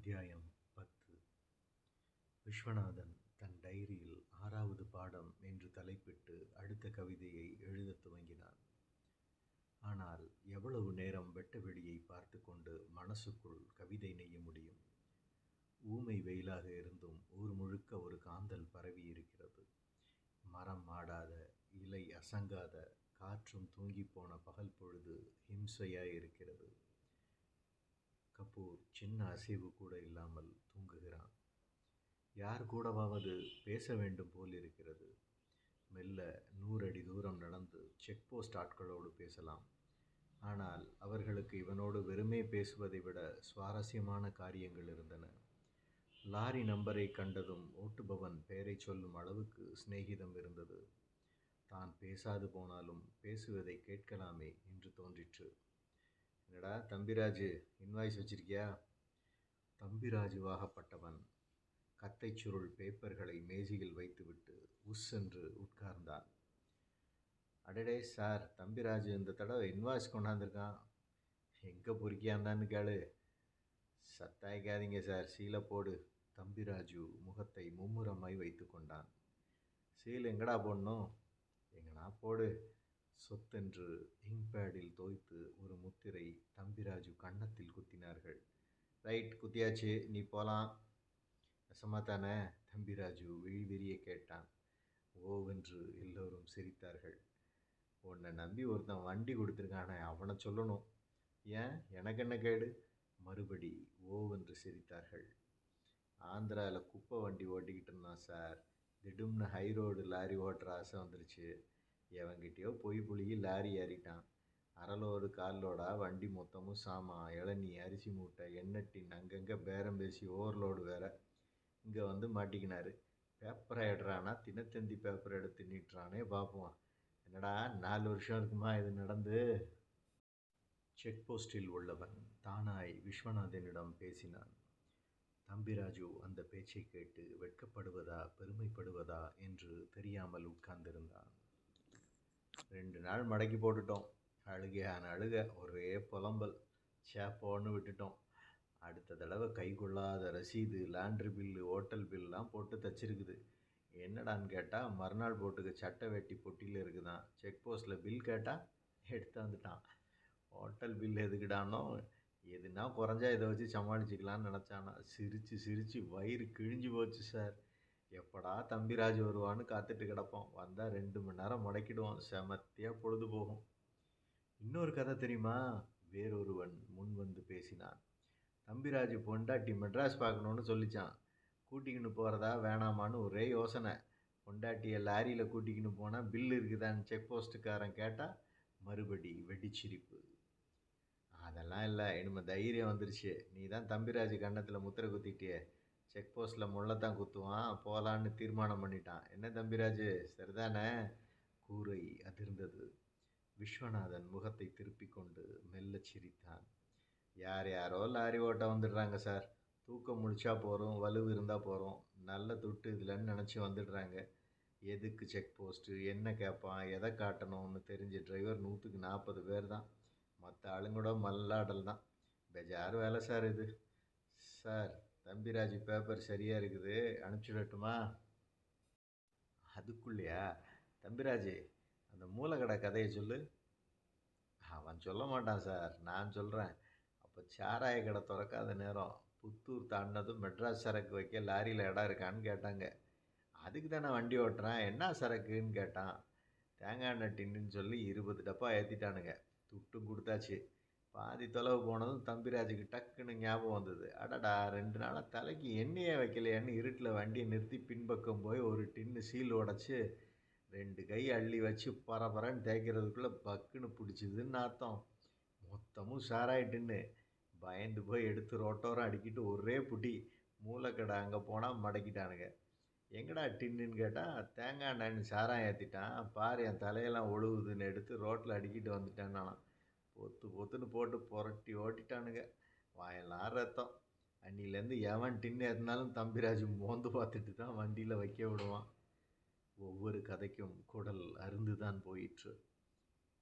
அத்தியாயம் பத்து விஸ்வநாதன் தன் டைரியில் ஆறாவது பாடம் என்று தலைப்பிட்டு அடுத்த கவிதையை எழுதத் துவங்கினான் ஆனால் எவ்வளவு நேரம் வெட்ட வெளியை பார்த்து கொண்டு மனசுக்குள் கவிதை நெய்ய முடியும் ஊமை வெயிலாக இருந்தும் ஊர் முழுக்க ஒரு காந்தல் பரவி இருக்கிறது மரம் ஆடாத இலை அசங்காத காற்றும் தூங்கிப்போன பகல் பொழுது ஹிம்சையாய் இருக்கிறது கபூர் சின்ன அசைவு கூட இல்லாமல் தூங்குகிறான் யார் கூடவாவது பேச வேண்டும் போல் இருக்கிறது மெல்ல நூறடி தூரம் நடந்து செக் போஸ்ட் ஆட்களோடு பேசலாம் ஆனால் அவர்களுக்கு இவனோடு வெறுமே பேசுவதை விட சுவாரஸ்யமான காரியங்கள் இருந்தன லாரி நம்பரை கண்டதும் ஓட்டுபவன் பெயரை சொல்லும் அளவுக்கு சிநேகிதம் இருந்தது தான் பேசாது போனாலும் பேசுவதை கேட்கலாமே என்று தோன்றிற்று என்னடா தம்பிராஜு இன்வாய்ஸ் வச்சிருக்கியா தம்பிராஜு வாகப்பட்டவன் கத்தை சுருள் பேப்பர்களை மேஜையில் வைத்துவிட்டு உஸ் என்று உட்கார்ந்தான் அடடே சார் தம்பிராஜு இந்த தடவை இன்வாய்ஸ் கொண்டாந்துருக்கான் எங்கே பொறுக்கியாந்தான்னு கேளு சத்தாய்க்காதீங்க சார் சீலை போடு தம்பிராஜு முகத்தை மும்முரமாய் வைத்து கொண்டான் சீல் எங்கடா போடணும் எங்கனா போடு சொத்தென்று இங்பேடில் தோய்த்து ஒரு முத்திரை தம்பிராஜு கன்னத்தில் குத்தினார்கள் ரைட் குத்தியாச்சு நீ போகலாம் நெசமா தானே தம்பிராஜு விழிவிரிய கேட்டான் ஓவென்று எல்லோரும் சிரித்தார்கள் உன்னை நம்பி ஒருத்தன் வண்டி கொடுத்துருக்கானே அவனை சொல்லணும் ஏன் எனக்கு என்ன கேடு மறுபடி ஓவென்று சிரித்தார்கள் ஆந்திராவில் குப்பை வண்டி ஓட்டிக்கிட்டு இருந்தான் சார் திடும்னு ஹை ரோடு லாரி ஓட்டுற ஆசை வந்துருச்சு எவன்கிட்டயோ பொய் புளிகி லாரி ஏறிட்டான் அரலோடு கால்லோடா வண்டி மொத்தமும் சாமான் இளநீ அரிசி மூட்டை எண்ணெய் டின் அங்கங்கே பேரம் பேசி ஓவர்லோடு வேற இங்கே வந்து மாட்டிக்கினாரு பேப்பரை எடுறானா தினத்தந்தி பேப்பர் எடுத்து நீட்டுறானே பார்ப்போம் என்னடா நாலு வருஷம் இருக்குமா இது நடந்து செக் போஸ்டில் உள்ளவன் தானாய் விஸ்வநாதனிடம் பேசினான் தம்பிராஜு அந்த பேச்சை கேட்டு வெட்கப்படுவதா பெருமைப்படுவதா என்று தெரியாமல் உட்கார்ந்திருந்தான் ரெண்டு நாள் மடக்கி போட்டுட்டோம் அழுகையான அழுக ஒரே புலம்பல் சேப்போன்னு விட்டுட்டோம் அடுத்த தடவை கை கொள்ளாத ரசீது லாண்ட்ரி பில்லு ஹோட்டல் பில்லாம் போட்டு தச்சிருக்குது என்னடான்னு கேட்டால் மறுநாள் போட்டுக்க சட்டை வெட்டி பொட்டியில் இருக்குதான் செக் போஸ்ட்டில் பில் கேட்டால் எடுத்து வந்துட்டான் ஹோட்டல் பில் எதுக்குடானோ எதுனா குறைஞ்சா இதை வச்சு சமாளிச்சுக்கலான்னு நினச்சானா சிரித்து சிரித்து வயிறு கிழிஞ்சு போச்சு சார் எப்படா தம்பிராஜ் வருவான்னு காத்துட்டு கிடப்போம் வந்தால் ரெண்டு மணி நேரம் முடக்கிடுவோம் செமத்தியாக பொழுது போகும் இன்னொரு கதை தெரியுமா வேறொருவன் முன் வந்து பேசினான் தம்பிராஜு பொண்டாட்டி மெட்ராஸ் பார்க்கணுன்னு சொல்லிச்சான் கூட்டிக்கின்னு போகிறதா வேணாமான்னு ஒரே யோசனை பொண்டாட்டியை லாரியில் கூட்டிக்கின்னு போனால் பில் இருக்குதான்னு செக் போஸ்ட்டுக்காரன் கேட்டால் மறுபடி வெடிச்சிரிப்பு அதெல்லாம் இல்லை இனிமேல் தைரியம் வந்துருச்சு நீ தான் தம்பிராஜு கன்னத்தில் முத்திரை குத்திட்டியே செக் போஸ்ட்டில் முள்ளத்தான் குத்துவான் போகலான்னு தீர்மானம் பண்ணிட்டான் என்ன தம்பிராஜு சரிதானே கூரை அதிர்ந்தது விஸ்வநாதன் முகத்தை திருப்பி கொண்டு மெல்லச் சிரித்தான் யார் யாரோ லாரி ஓட்ட வந்துடுறாங்க சார் தூக்கம் முழிச்சா போகிறோம் வலுவு இருந்தால் போகிறோம் நல்ல துட்டு இதில்னு நினச்சி வந்துடுறாங்க எதுக்கு செக் போஸ்ட்டு என்ன கேட்பான் எதை காட்டணும்னு தெரிஞ்ச டிரைவர் நூற்றுக்கு நாற்பது பேர் தான் மற்ற ஆளுங்களோட மல்லாடல் தான் பெஜார் வேலை சார் இது சார் தம்பிராஜ் பேப்பர் சரியாக இருக்குது அனுப்பிச்சுடட்டுமா அதுக்குள்ளேயா தம்பிராஜ் அந்த மூலக்கடை கதையை சொல்லு அவன் சொல்ல மாட்டான் சார் நான் சொல்கிறேன் அப்போ சாராய கடை திறக்காத நேரம் புத்தூர் தாண்டினதும் மெட்ராஸ் சரக்கு வைக்க லாரியில் இடம் இருக்கான்னு கேட்டாங்க அதுக்கு தானே வண்டி ஓட்டுறேன் என்ன சரக்குன்னு கேட்டான் தேங்காய் எண்ணெய் டின்னுன்னு சொல்லி இருபது டப்பா ஏற்றிட்டானுங்க துட்டும் கொடுத்தாச்சு பாதி தொலைவு போனதும் தம்பிராஜுக்கு டக்குன்னு ஞாபகம் வந்தது அடடா ரெண்டு நாளாக தலைக்கு எண்ணெயே வைக்கலையான்னு இருட்டில் வண்டியை நிறுத்தி பின்பக்கம் போய் ஒரு டின்னு சீல் உடச்சி ரெண்டு கை அள்ளி வச்சு பரபரன்னு தேய்க்கிறதுக்குள்ளே பக்குன்னு பிடிச்சிதுன்னு அர்த்தம் மொத்தமும் சாராயிட்டுன்னு பயந்து போய் எடுத்து ரோட்டோரம் அடிக்கிட்டு ஒரே புட்டி மூளைக்கடை அங்கே போனால் மடக்கிட்டானுங்க எங்கடா டின்னுன்னு கேட்டால் தேங்காய் எண்ணெய்னு சாராயம் ஏற்றிட்டான் பாரு என் தலையெல்லாம் ஒழுகுதுன்னு எடுத்து ரோட்டில் அடிக்கிட்டு வந்துட்டேன் நானும் பொத்து பொத்துன்னு போட்டு புரட்டி ஓட்டிட்டானுங்க வாயெல்லாம் ரத்தம் அன்னிலேருந்து எவன் டின்னு ஏற்றினாலும் தம்பிராஜு மோந்து பார்த்துட்டு தான் வண்டியில் வைக்க விடுவான் ஒவ்வொரு கதைக்கும் குடல் அருந்து தான் போயிற்று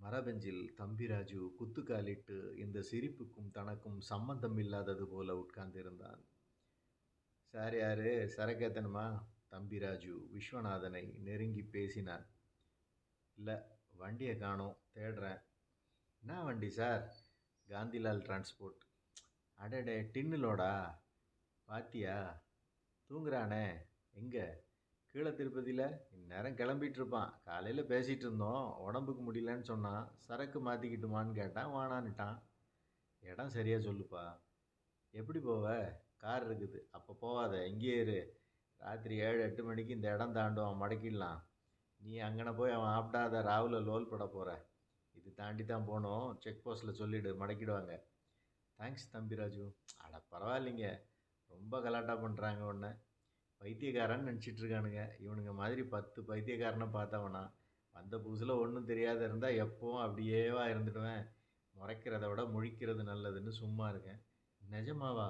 மரபெஞ்சில் தம்பிராஜு குத்துக்காலிட்டு இந்த சிரிப்புக்கும் தனக்கும் சம்பந்தம் இல்லாதது போல உட்கார்ந்திருந்தான் சார் யாரு சரக்கேத்தனுமா தம்பிராஜு விஸ்வநாதனை நெருங்கி பேசினான் இல்லை வண்டியை காணோம் தேடுறேன் என்ன வண்டி சார் காந்திலால் டிரான்ஸ்போர்ட் அடடே டின்னுலோடா பாத்தியா தூங்குறானே எங்கே கீழே திருப்பதியில் இந்நேரம் கிளம்பிட்டு இருப்பான் காலையில் பேசிகிட்டு இருந்தோம் உடம்புக்கு முடியலன்னு சொன்னான் சரக்கு மாற்றிக்கிட்டுமான்னு கேட்டான் வானான்னுட்டான் இடம் சரியாக சொல்லுப்பா எப்படி போவ கார் இருக்குது அப்போ போவாத இங்கேயே இரு ராத்திரி ஏழு எட்டு மணிக்கு இந்த இடம் தாண்டுவான் மடக்கிடலாம் நீ அங்கன போய் அவன் ஆப்பிடாத ராவில் லோல் பட போகிற இது தாண்டி தான் போகணும் செக் போஸ்ட்டில் சொல்லிவிடு மடக்கிடுவாங்க தேங்க்ஸ் தம்பிராஜு அட பரவாயில்லைங்க ரொம்ப கலாட்டா பண்ணுறாங்க ஒன்று பைத்தியக்காரன்னு நினச்சிட்டு இருக்கானுங்க இவனுங்க மாதிரி பத்து பைத்தியக்காரனை பார்த்தவனா வந்த புதுசில் ஒன்றும் தெரியாத இருந்தால் எப்பவும் அப்படியேவா இருந்துடுவேன் முறைக்கிறத விட முழிக்கிறது நல்லதுன்னு சும்மா இருக்கேன் நிஜமாவா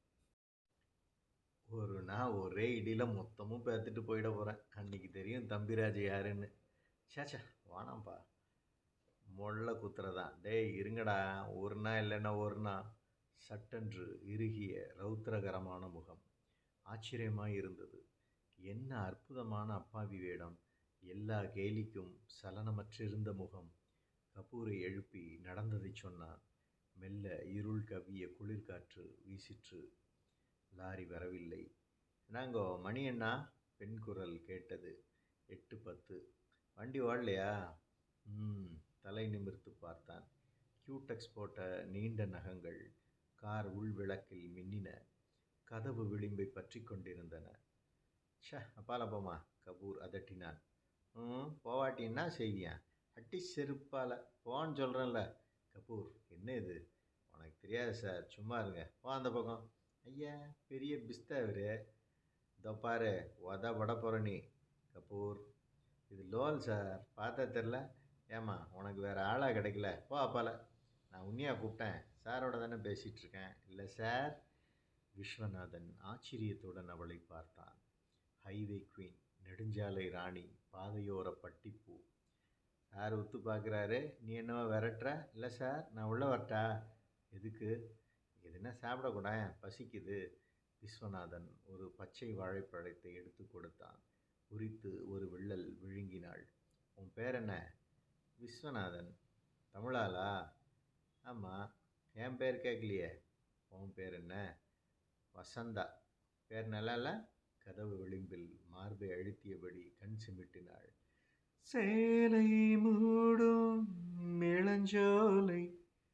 ஒரு நான் ஒரே இடியில் மொத்தமும் பேத்துட்டு போயிட போகிறேன் அன்னைக்கு தெரியும் தம்பிராஜ் யாருன்னு சேச்சா வானாம்ப்பா மொள்ள குத்துறதான் டேய் இருங்கடா ஒரு நாள் இல்லைன்னா ஒரு நாள் சட்டென்று இறுகிய ரௌத்திரகரமான முகம் ஆச்சரியமாய் இருந்தது என்ன அற்புதமான அப்பாவி வேடம் எல்லா கேலிக்கும் சலனமற்றிருந்த முகம் கபூரை எழுப்பி நடந்ததை சொன்னான் மெல்ல இருள் கவ்விய குளிர்காற்று வீசிற்று லாரி வரவில்லை நாங்கோ மணி அண்ணா பெண் குரல் கேட்டது எட்டு பத்து வண்டி ஓடலையா ம் தலை நிமிர்த்து பார்த்தான் கியூடெக்ஸ் போட்ட நீண்ட நகங்கள் கார் உள் விளக்கில் மின்னின கதவு விளிம்பை பற்றி கொண்டிருந்தன ஷ அப்பால போமா கபூர் அதட்டினான் ம் போவாட்டி என்ன செய்வியான் அட்டி செருப்பால் போன்னு சொல்கிறேன்ல கபூர் என்ன இது உனக்கு தெரியாது சார் சும்மா இருங்க போ அந்த பக்கம் ஐயா பெரிய பிஸ்தா இவர் இதோ பாரு உத பட போகிற நீ கபூர் இது லோல் சார் பார்த்தா தெரில ஏம்மா உனக்கு வேறு ஆளாக கிடைக்கல போ அப்பால நான் உன்னையா கூப்பிட்டேன் சாரோட தானே பேசிகிட்டு இருக்கேன் இல்லை சார் விஸ்வநாதன் ஆச்சரியத்துடன் அவளை பார்த்தான் ஹைவே குவீன் நெடுஞ்சாலை ராணி பாதையோர பட்டிப்பூ சார் ஒத்து பார்க்குறாரு நீ என்னவோ விரட்டுற இல்லை சார் நான் உள்ளே வரட்டா எதுக்கு எதுனா சாப்பிடக்கூட பசிக்குது விஸ்வநாதன் ஒரு பச்சை வாழைப்பழத்தை எடுத்து கொடுத்தான் உரித்து ஒரு விள்ளல் விழுங்கினாள் உன் பேர் என்ன விஸ்வநாதன் தமிழாளா ஆமாம் என் பேர் கேட்கலையே உன் பேர் என்ன வசந்தா பேர் நல்லா இல்லை கதவு விளிம்பில் மார்பை அழுத்தியபடி கண் சிமிட்டினாள் சேலை மூடும் இளஞ்சோலை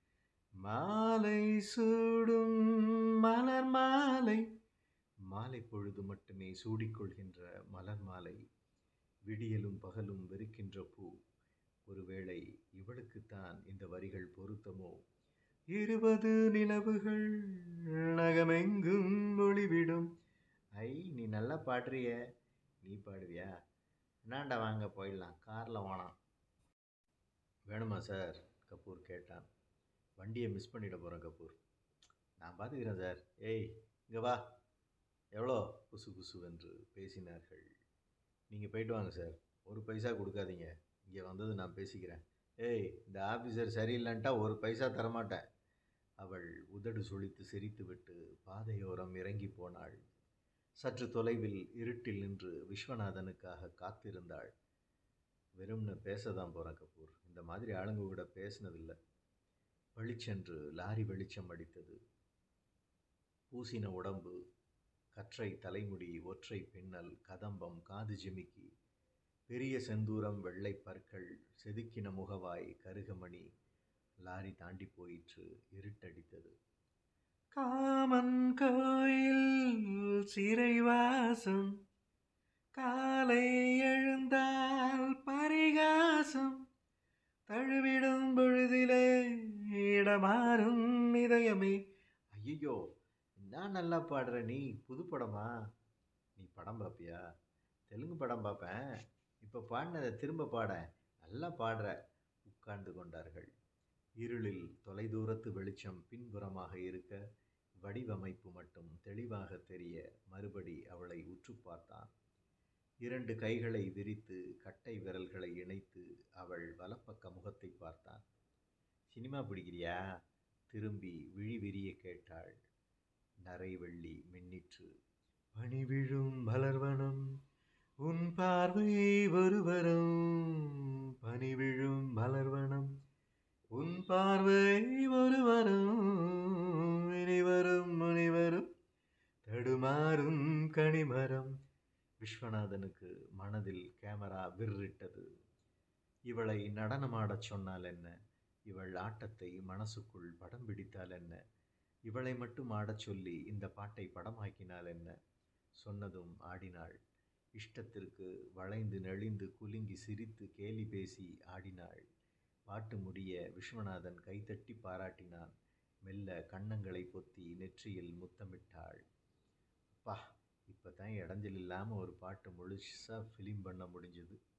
மாலை சூடும் மலர் மாலை மாலை பொழுது மட்டுமே சூடிக்கொள்கின்ற மலர் மாலை விடியலும் பகலும் வெறுக்கின்ற பூ ஒருவேளை இவளுக்குத்தான் இந்த வரிகள் பொருத்தமோ இருபது நிலவுகள் நகமெங்கும் ஒளிவிடும் ஐ நீ நல்லா பாடுறிய நீ பாடுவியா என்னாண்டா வாங்க போயிடலாம் காரில் வானாம் வேணுமா சார் கபூர் கேட்டான் வண்டியை மிஸ் பண்ணிட போகிறேன் கபூர் நான் பார்த்துக்கிறேன் சார் ஏய் இங்கே வா எவ்வளோ குசு குசுவென்று பேசினார்கள் நீங்கள் போயிட்டு வாங்க சார் ஒரு பைசா கொடுக்காதீங்க இங்கே வந்தது நான் பேசிக்கிறேன் ஏய் இந்த ஆஃபீஸர் சரியில்லைன்ட்டா ஒரு பைசா தரமாட்டேன் அவள் உதடு சுழித்து சிரித்துவிட்டு பாதையோரம் இறங்கி போனாள் சற்று தொலைவில் இருட்டில் நின்று விஸ்வநாதனுக்காக காத்திருந்தாள் வெறும்னு பேச தான் போகிறேன் கபூர் இந்த மாதிரி ஆளுங்க கூட பேசினதில்லை பளிச்சென்று லாரி வெளிச்சம் அடித்தது பூசின உடம்பு கற்றை தலைமுடி ஒற்றை பின்னல் கதம்பம் காது ஜிமிக்கி பெரிய செந்தூரம் வெள்ளை பற்கள் செதுக்கின முகவாய் கருகமணி லாரி தாண்டி போயிற்று இருட்டடித்தது காமன் கோயில் சிறைவாசம் காலை எழுந்தால் பரிகாசம் தழுவிடும் பொழுதிலே இடமாறும் இதயமே ஐயோ நான் நல்லா பாடுற நீ புது படமா நீ படம் பார்ப்பியா தெலுங்கு படம் பார்ப்பேன் இப்போ பாடினதை திரும்ப பாட நல்லா பாடுற உட்கார்ந்து கொண்டார்கள் இருளில் தொலைதூரத்து வெளிச்சம் பின்புறமாக இருக்க வடிவமைப்பு மட்டும் தெளிவாக தெரிய மறுபடி அவளை உற்று பார்த்தான் இரண்டு கைகளை விரித்து கட்டை விரல்களை இணைத்து அவள் வலப்பக்க முகத்தை பார்த்தான் சினிமா பிடிக்கிறியா திரும்பி விழி விரிய கேட்டாள் நரைவெள்ளி மின்னிற்று பனி விழும் மலர்வனம் உன் பார்வை ஒருவரம் பனி விழும் மலர்வனம் உன் பார்வை ஒருவரம் இனிவரும் முனிவரும் தடுமாறும் கனிமரம் விஸ்வநாதனுக்கு மனதில் கேமரா விர்ரிட்டது இவளை நடனமாடச் சொன்னால் என்ன இவள் ஆட்டத்தை மனசுக்குள் படம் பிடித்தால் என்ன இவளை மட்டும் ஆடச் சொல்லி இந்த பாட்டை படமாக்கினால் என்ன சொன்னதும் ஆடினாள் இஷ்டத்திற்கு வளைந்து நெளிந்து குலுங்கி சிரித்து கேலி பேசி ஆடினாள் பாட்டு முடிய விஸ்வநாதன் கைத்தட்டி பாராட்டினான் மெல்ல கன்னங்களை பொத்தி நெற்றியில் முத்தமிட்டாள் அப்பா இப்போ தான் இடைஞ்சல் இல்லாமல் ஒரு பாட்டு முழுசாக ஃபிலிம் பண்ண முடிஞ்சது